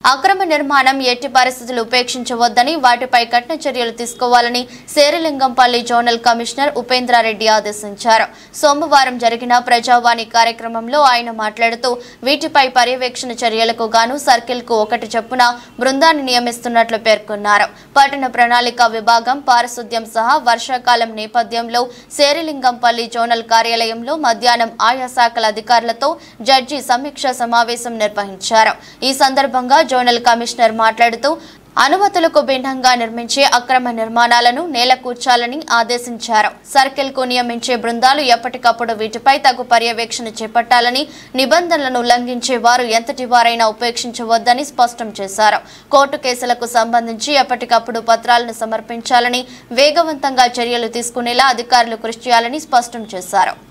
అక్రమ నిర్మాణం ఎట్టి పరిస్థితులు ఉపేక్షించవద్దని వాటిపై కఠిన చర్యలు తీసుకోవాలని శేరిలింగంపల్లి జోనల్ కమిషనర్ ఉపేంద్రారెడ్డి ఆదేశించారు సోమవారం జరిగిన ప్రజావాణి కార్యక్రమంలో ఆయన మాట్లాడుతూ వీటిపై పర్యవేక్షణ చర్యలకు గాను సర్కిల్ కు ఒకటి చొప్పున బృందాన్ని నియమిస్తున్నట్లు పేర్కొన్నారు పట్టణ ప్రణాళిక విభాగం పారిశుద్ధ్యం సహా వర్షాకాలం నేపథ్యంలో శేరిలింగంపల్లి జోనల్ కార్యాలయంలో మధ్యాహ్నం ఆయా శాఖల అధికారులతో జడ్జి సమీక్ష సమావేశం నిర్వహించారు ఈ సందర్భంగా జోనల్ కమిషనర్ మాట్లాడుతూ అనుమతులకు భిన్నంగా నిర్మించే అక్రమ నిర్మాణాలను నేలకూర్చాలని ఆదేశించారు సర్కిల్ కు నియమించే బృందాలు ఎప్పటికప్పుడు వీటిపై తగు పర్యవేక్షణ చేపట్టాలని నిబంధనలను ఉల్లంఘించే వారు ఎంతటి వారైనా ఉపేక్షించవద్దని స్పష్టం చేశారు కోర్టు కేసులకు సంబంధించి ఎప్పటికప్పుడు పత్రాలను సమర్పించాలని వేగవంతంగా చర్యలు తీసుకునేలా అధికారులు కృషి చేయాలని స్పష్టం చేశారు